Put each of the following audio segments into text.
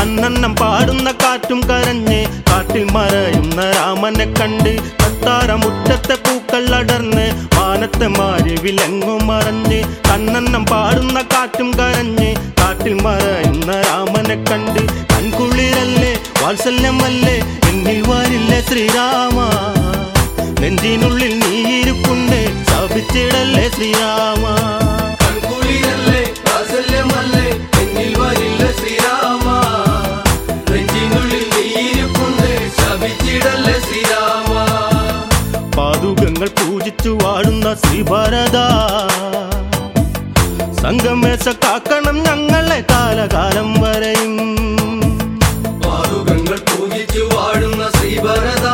തന്നെണ്ണം പാടുന്ന കാറ്റും കരഞ്ഞ് കാട്ടിൽ മറയുന്ന രാമനെ കണ്ട് കത്താര മുറ്റത്തെ പൂക്കൾ അടർന്ന് മാനത്തെ മാരി വിലങ്ങും മറഞ്ഞ് തന്നെണ്ണം പാടുന്ന കാറ്റും കരഞ്ഞ് കാട്ടിൽ മറയുന്ന രാമനെ കണ്ട് കൺകുളിരല്ലേ വാത്സല്യമല്ലേ എന്നിൽ വരില്ലേ ശ്രീരാമ നെഞ്ചിനുള്ളിൽ നീ ഇരിപ്പുണ്ട് ശപിച്ചിടല്ലേ ശ്രീരാമ കൺകുളിരല്ലേ വാത്സല്യമല്ലേ എന്നിൽ വരില്ല ശ്രീരാമ നെഞ്ചിനുള്ളിൽ നീയിരിപ്പുണ്ട് ശപിച്ചിടല്ലേ ശ്രീരാമ പാതുകങ്ങൾ പൂജിച്ചു വാഴുന്ന ശ്രീഭരത സംഗമേശ കാക്കണം ഞങ്ങളെ കാലകാലം വരെയും പാതുകങ്ങൾ പൂജിച്ചു വാഴുന്ന ശ്രീഭരത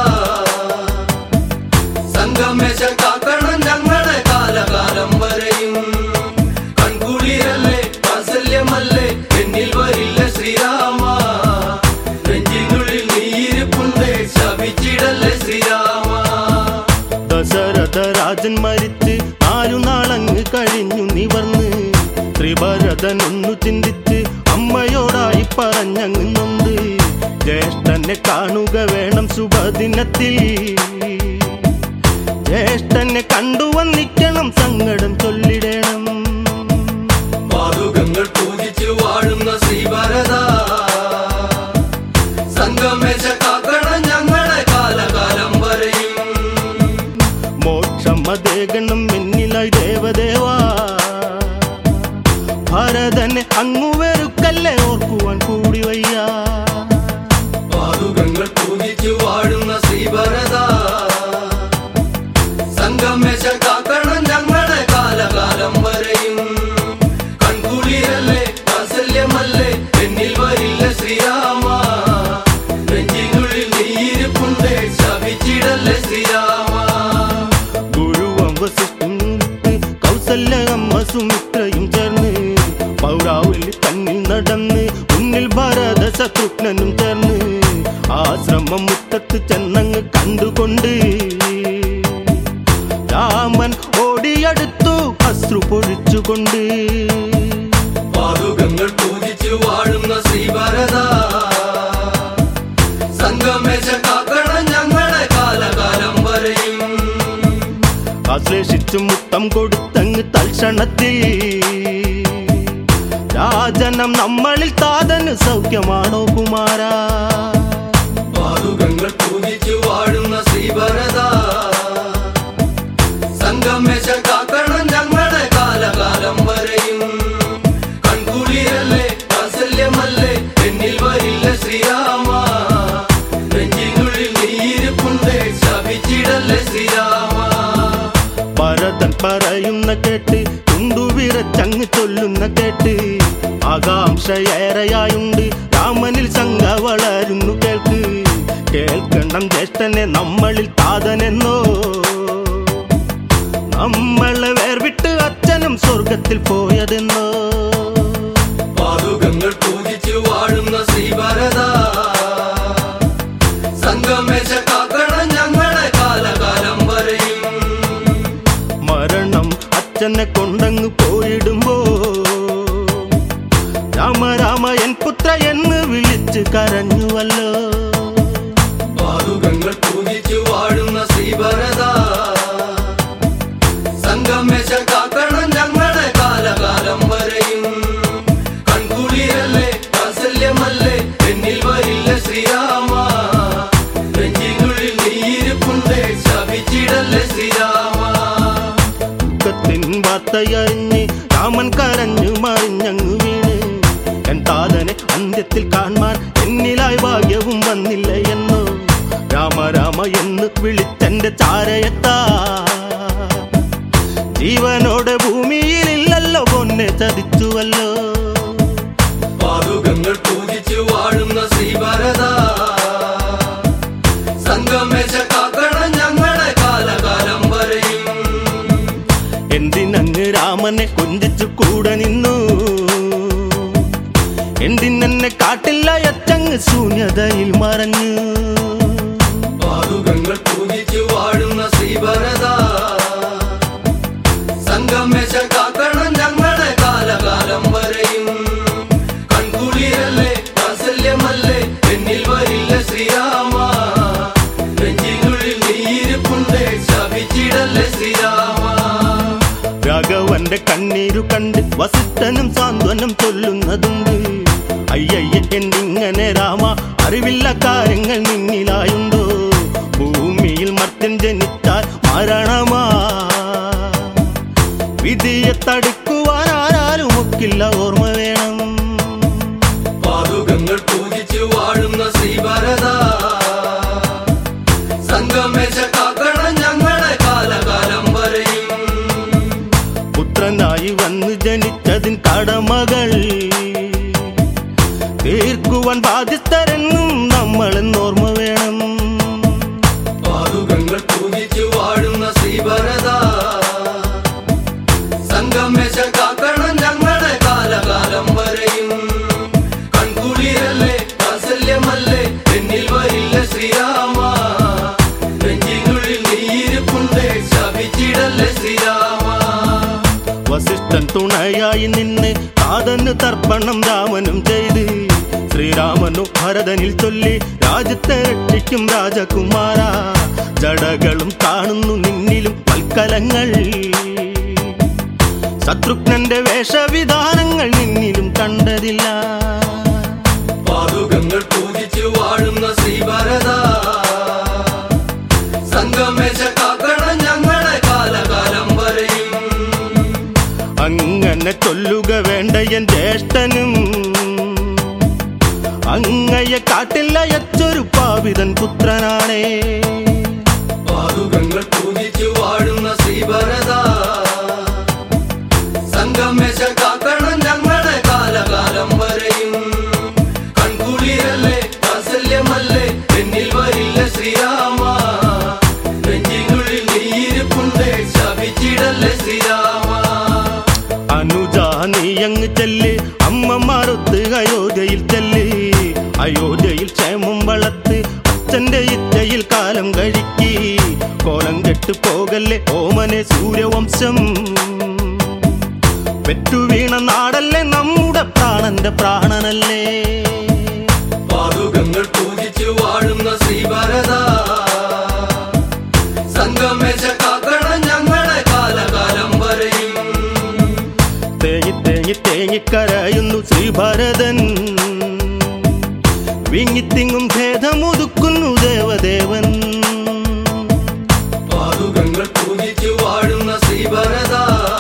സംഗമേശ കാക്കണം ഞങ്ങളെ കാലകാലം വരെയും കൺകുളിരല്ലേ വാത്സല്യമല്ലേ എന്നിൽ വരില്ല ശ്രീരാമ നെഞ്ചിനുള്ളിൽ നീയിരിപ്പുണ്ട് ശപിച്ചിടല്ലേ ശ്രീരാമ ദശരഥ രാജൻ മരിച്ച് നാലു നാളങ്ങ് കഴിഞ്ഞു നിവർന്ന് ശ്രീഭരതൻ ഒന്നു ചിന്തിച്ച് അമ്മയോടായി പറഞ്ഞങ്ങ് നൊന്ത് ജ്യേഷ്ഠനെ കാണുക വേണം ശുഭദിനത്തിൽ ജ്യേഷ്ഠനെ കണ്ടു വന്നിക്കണം സങ്കടം ചൊല്ലിടണം പാതുകങ്ങൾ പൂജിച്ചു വാഴുന്ന ശ്രീഭരത സംഗമേശ കാക്കണം ഞങ്ങളെ കാലകാലം വരെയും മോക്ഷമതേകണം എന്നിലായി ദേവദേവാ ഭരതനെ അങ്ങു വെറുക്കല്ലേ ഓർക്കുവാൻ കൂടി വയ്യ പാതുകങ്ങൾ പൂജിച്ചു വാഴുന്ന ശ്രീഭരത സംഗമേശ കാക്കണം ഞങ്ങളെ കാലകാലം വരെയും കൺകുളിരല്ലേ വാത്സല്യമല്ലേ എന്നിൽ വരില്ല ശ്രീരാമ നെഞ്ചിനുള്ളിൽ നീയിരിപ്പുണ്ട് ശപിച്ചിടല്ലേ ശ്രീരാമ ഗുരുവം വസിഷ്ഠൻ കൗസല്യ അമ്മ സുമിത്രയും ചേർന്ന് പൗരാവലി തന്നിൽ നടന്ന് മുന്നിൽ ഭരത ശത്രുഘ്നനും ചേർന്ന് ആശ്രമം മുറ്റത്ത് ചെന്നങ്ങ് കണ്ടുകൊണ്ട് രാമൻ ഓടിയടുത്തു അശ്രു പൊഴിച്ചുകൊണ്ട് പാതുകങ്ങൾ പൂജിച്ചു വാഴുന്ന ശ്രീഭരത സംഗമേശ കാക്കണം ഞങ്ങളെ കാലകാലം വരെയും ആശ്ലേഷിച്ചു മുത്തം കൊടുത്തങ്ങ് തൽക്ഷണത്തിൽ രാജനം നമ്മളിൽ താതന് സൗഖ്യമാണോ കുമാരാ പാതുകങ്ങൾ പൂജിച്ചു വാഴുന്ന ശ്രീഭരത സംഗമേശ കാക്കണം ഞങ്ങളെ കാലകാലം വരെയും കൺകുളിരല്ലേ വാത്സല്യമല്ലേ എന്നിൽ വരില്ല ശ്രീരാമ നെഞ്ചിനുള്ളിൽ നീയിരിപ്പുണ്ട് ശപിച്ചിടല്ലേ ശ്രീരാമ ഭരതൻ പറയുന്ന കേട്ട് തുണ്ടുവിറച്ചങ്ങ് ചൊല്ലുന്ന കേട്ട് ആകാംക്ഷയേറെയായുണ്ട് രാമനിൽ ശങ്ക വളരുന്നു കേൾക്ക് കേൾക്കണം ജ്യേഷ്ഠനെ നമ്മളിൽ താതനെന്നോ നമ്മളെ വേർവിട്ട് അച്ഛനും സ്വർഗത്തിൽ പോയതെന്നോ പാതുകങ്ങൾ പൂജിച്ചു വാഴുന്ന ശ്രീഭരത സംഗമേശ കാക്കണം ഞങ്ങളെ കാലകാലം വരെയും മരണം അച്ഛനെ കൊണ്ടങ്ങ് പോയിടുമ്പോ രാമ രാമ എൻ പുത്ര എന്ന് വിളിച്ച് കരഞ്ഞുവല്ലോ പാതുകങ്ങൾ പൂജിച്ചു വാഴുന്ന ശ്രീഭരത സംഗമേശ കാക്കണം ഞങ്ങളെ കാലകാലം വരെയും കൺകുളിരല്ലേ വാത്സല്യമല്ലേ എന്നിൽ വരില്ല ശ്രീരാമ നെഞ്ചിനുള്ളിൽ നീയിരിപ്പുണ്ട് ശപിച്ചിടല്ലേ ശ്രീരാമ ദുഃഖത്തിൻ വാർത്തയറിഞ്ഞ് രാമൻ കരഞ്ഞു മറിഞ്ഞങ്ങു വീണ് എൻ താതനെ അന്ത്യത്തിൽ കാണാൻ എന്നിലായി ഭാഗ്യവും വന്നില്ല എന്നോ രാമ രാമ എന്ന് വിളിച്ചെന്റെ ചാരയത്താ ജീവനോടെ ഭൂമിയിലില്ലല്ലോ പൊന്നെ ചതിച്ചുവല്ലോ പാതുകങ്ങൾ പൂജിച്ചു വാഴുന്ന ശ്രീഭരത സംഗമേശ കാക്കണം ഞങ്ങളെ കാലകാലം വരെയും എന്തിനങ്ങ് രാമനെ കൊഞ്ചിച്ചു കൂടെ നിന്നു എന്തിനെന്നെ കാട്ടില്ല അച്ചങ്ങ് ശൂന്യതയിൽ മറഞ്ഞു പാതുകങ്ങൾ പൂജിച്ചു വാഴുന്ന ശ്രീഭരത സംഗമേശ കാക്കണം ഞങ്ങളെ കാലകാലം വരെയും കൺകുളിരല്ലേ വാത്സല്യമല്ലേ എന്തിങ്ങനെ രാമ അറിവില്ല കാര്യങ്ങൾ നിന്നിലായുണ്ടോ ഭൂമിയിൽ മർത്യൻ ജനിച്ചാൽ മരണമാ വിധിയെ തടുക്കുവാൻ ആരാലും ഒക്കില്ല ഓർമ്മ വേണം പാതുകങ്ങൾ പൂജിച്ചു വാഴുന്ന ശ്രീഭരത സംഗമേശ കാക്കണം ഞങ്ങളെ കാലകാലം വരെയും പുത്രനായി വന്ന് ജനിച്ചതിൻ കടമകൾ തീർക്കുവാൻ ബാധ്യസ്ഥരെന്നും നമ്മളെന്ന് ഓർമ്മ വേണം പാതുകങ്ങൾ പൂജിച്ചു വാഴുന്ന ശ്രീഭരത സംഗമേശ കാക്കണം ഞങ്ങളെ കാലകാലം വരെയും കൺകുളിരല്ലേ വാത്സല്യമല്ലേ എന്നിൽ വരില്ല ശ്രീരാമ നെഞ്ചിനുള്ളിൽ നീയിരിപ്പുണ്ട് ശപിച്ചിടല്ലേ ശ്രീരാമ വസിഷ്ഠൻ തുണയായി നിന്ന് കാതന് തർപ്പണം രാമനും ചെയ്ത് ശ്രീരാമനു ഭരതനിൽ ചൊല്ലി രാജ്യത്തെ രക്ഷിക്കും രാജകുമാര ജടകളും കാണുന്നു നിന്നിലും പൽക്കലങ്ങൾ ശത്രുഘ്നന്റെ വേഷവിധാനങ്ങൾ നിന്നിലും കണ്ടതില്ല പാതുകങ്ങൾ പൂജിച്ചു വാഴുന്ന ശ്രീഭരത സംഗമേശ കാക്കണം ഞങ്ങളെ കാലകാലം വരെയും അങ്ങനെ ചൊല്ലുക വേണ്ട എൻ ജ്യേഷ്ഠനും അങ്ങയെ കാട്ടില്ല എച്ചൊരു പാവിതൻ പുത്രനാണേ പാതുകങ്ങൾ പൂജിച്ചു വാഴുന്ന ശ്രീഭരത സംഗമേശ കാക്കണം ഞങ്ങളെ കാലകാലം വരെയും കൺകുളിരല്ലേ വാത്സല്യമല്ലേ എന്നിൽ വരില്ല ശ്രീരാമ നെഞ്ചിനുള്ളിൽ നീയിരിപ്പുണ്ട് ശപിച്ചിടല്ലേ ശ്രീരാമ അനുജ നീ അങ്ങ് ചെല്ല് അമ്മമാരൊത്ത് അയോധ്യയിൽ ചെല്ല് അയോധ്യയിൽ ക്ഷേമം വളർത്ത് അച്ഛന്റെ ഇച്ഛയിൽ കാലം കഴിക്കി കോലം കെട്ട് പോകല്ലേ ഓമനെ സൂര്യവംശം പെറ്റു വീണ നാടല്ലേ നമ്മുടെ പ്രാണന്റെ പ്രാണനല്ലേ പാതുകങ്ങൾ പൂജിച്ചു വാഴുന്ന ശ്രീഭരത സംഗമേശ കാക്കണം ഞങ്ങളെ കാലകാലം വരെയും തേങ്ങി തേങ്ങി തേങ്ങിക്കരയുന്നു ശ്രീഭരതൻ വിങ്ങിത്തിങ്ങും ഭേദമുതുക്കുന്നു ദേവദേവൻ പാതുകങ്ങൾ പൂജിച്ചു വാഴുന്ന ശ്രീഭരത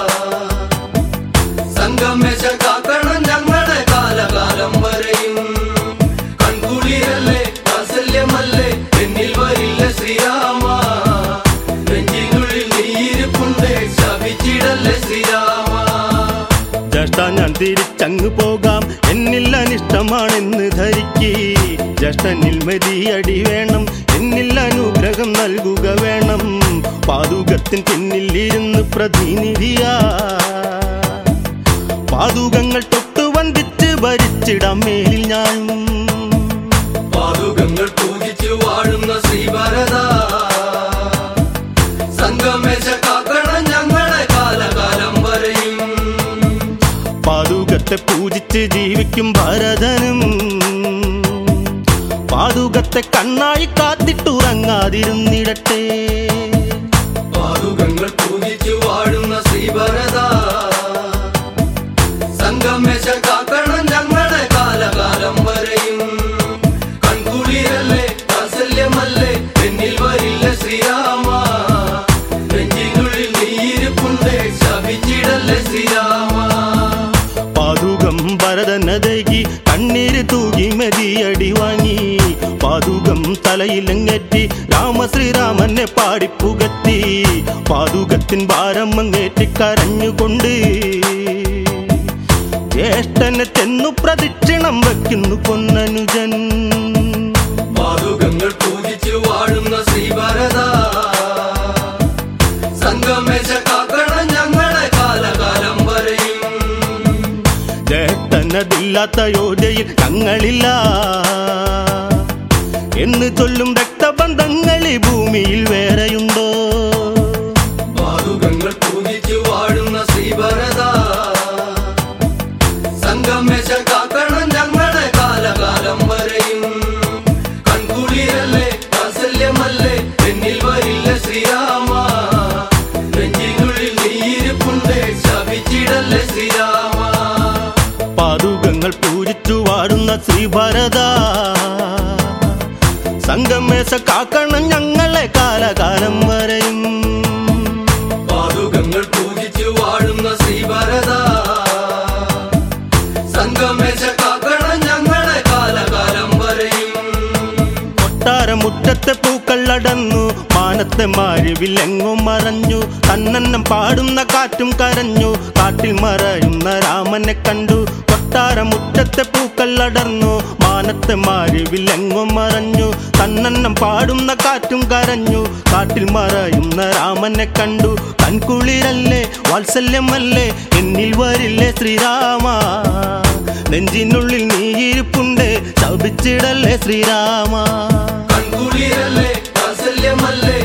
സംഗമേശ കാക്കണം ഞങ്ങളെ കാലകാലം വരെയും കൺകുളിരല്ലേ വാത്സല്യമല്ലേ എന്നിൽ വരില്ല ശ്രീരാമ നെഞ്ചിനുള്ളിൽ നീയിരിപ്പുണ്ട് ശപിച്ചിടല്ലേ ശ്രീരാമ ജ്യേഷ്ഠ ഞാൻ തിരിച്ചങ്ങ് പോകാം എന്നിൽ അനിഷ്ടമാണെന്ന് ധരിക്ക് ജ്യേഷ്ഠനിൽ മതിയടി വേണം എന്നിൽ അനുഗ്രഹം നൽകുക വേണം പാതുകത്തിൻ പിന്നിൽ ഇരുന്ന് പ്രതിനിധിയാ പാതുകങ്ങൾ തൊട്ടു വന്ദിച്ച് ഭരിച്ചിടാം മേലിൽ ഞാനും പാതുകങ്ങൾ പൂജിച്ചു വാഴുന്ന ശ്രീഭരത സംഗമേശ കാക്കണം ഞങ്ങളെ കാലകാലം വരെയും പാതുകത്തെ പൂജിച്ച് ജീവിക്കും ഭരതനും പാതുകത്തെ കണ്ണായി കാത്തിട്ടുറങ്ങാതിരുന്നിടട്ടെ പാതുകങ്ങൾ പൂജിച്ചു വാഴുന്ന ശ്രീഭരത സംഗമേശ കാക്കണം ഞങ്ങളെ കാലകാലം വരെയും കൺകുളിരല്ലേ വാത്സല്യമല്ലേ എന്നിൽ വരില്ല ശ്രീരാമ നെഞ്ചിനുള്ളിൽ നീയിരിപ്പുണ്ട് ശപിച്ചിടല്ലേ ശ്രീരാമ പാതുകം ഭരതനതകി കണ്ണീര് തൂകി മതിയടി വാങ്ങി പാതുകം തലയിലങ്ങേറ്റി രാമശ്രീരാമനെ പാടിപ്പുകത്തി പാതുകത്തിൻ ഭാരം അങ്ങേറ്റി കരഞ്ഞുകൊണ്ട് ജ്യേഷ്ഠനെ ചെന്നു പ്രദക്ഷിണം വയ്ക്കുന്നു പൊന്നനുജൻ പാതുകങ്ങൾ പൂജിച്ചു വാഴുന്ന ശ്രീഭരത സംഗമേശ കാക്കണം ഞങ്ങളെ കാലകാലം വരെയും ജ്യേഷ്ഠനതില്ലാത്ത യോജയിൽ ഞങ്ങളില്ല എന്ന് ചൊല്ലും രക്തബന്ധങ്ങൾ ഈ ഭൂമിയിൽ വേറെയുണ്ടോ പാതുകങ്ങൾ പൂജിച്ചു വാഴുന്ന ശ്രീഭരത സംഗമേശ കാക്കണം ഞങ്ങളെ കാലകാലം വരെയും കൺകുളിരല്ലേ വാത്സല്യമല്ലേ എന്നിൽ വരില്ല ശ്രീരാമ നെഞ്ചിനുള്ളിൽ നീയിരിപ്പുണ്ട് ശപിച്ചിടല്ലേ ശ്രീരാമ പാതുകങ്ങൾ പൂജിച്ചു വാഴുന്ന ശ്രീ ശ്രീഭരത സംഗമേശ കാക്കണം ഞങ്ങളെ കാലകാലം വരെയും പാതുകങ്ങൾ പൂജിച്ചു വാഴുന്ന ശ്രീഭരത സംഗമേശ കാക്കണം ഞങ്ങളെ കാലകാലം വരെയും കൊട്ടാരമുറ്റത്തെ പൂക്കൾ അടന്നു മാനത്തെ മാരിവിലെങ്ങും മറഞ്ഞു കണ്ണന്നം പാടുന്ന കാറ്റും കരഞ്ഞു കാട്ടിൽ മറയുന്ന രാമനെ കണ്ടു കൊട്ടാരമുറ്റത്തെ പൂക്കൾ അടർന്നു മാനത്തെ മാരിവിലെങ്ങും മറഞ്ഞു കണ്ണന്നം പാടുന്ന കാറ്റും കരഞ്ഞു കാട്ടിൽ മറയുന്ന രാമനെ കണ്ടു കൺകുളിരല്ലേ വാത്സല്യമല്ലേ എന്നിൽ വരില്ലേ ശ്രീരാമ നെഞ്ചിനുള്ളിൽ നീ ഇരിപ്പുണ്ട് ശപിച്ചിടല്ലേ ശ്രീരാമ കൺകുളിരല്ലേ വാത്സല്യമല്ലേ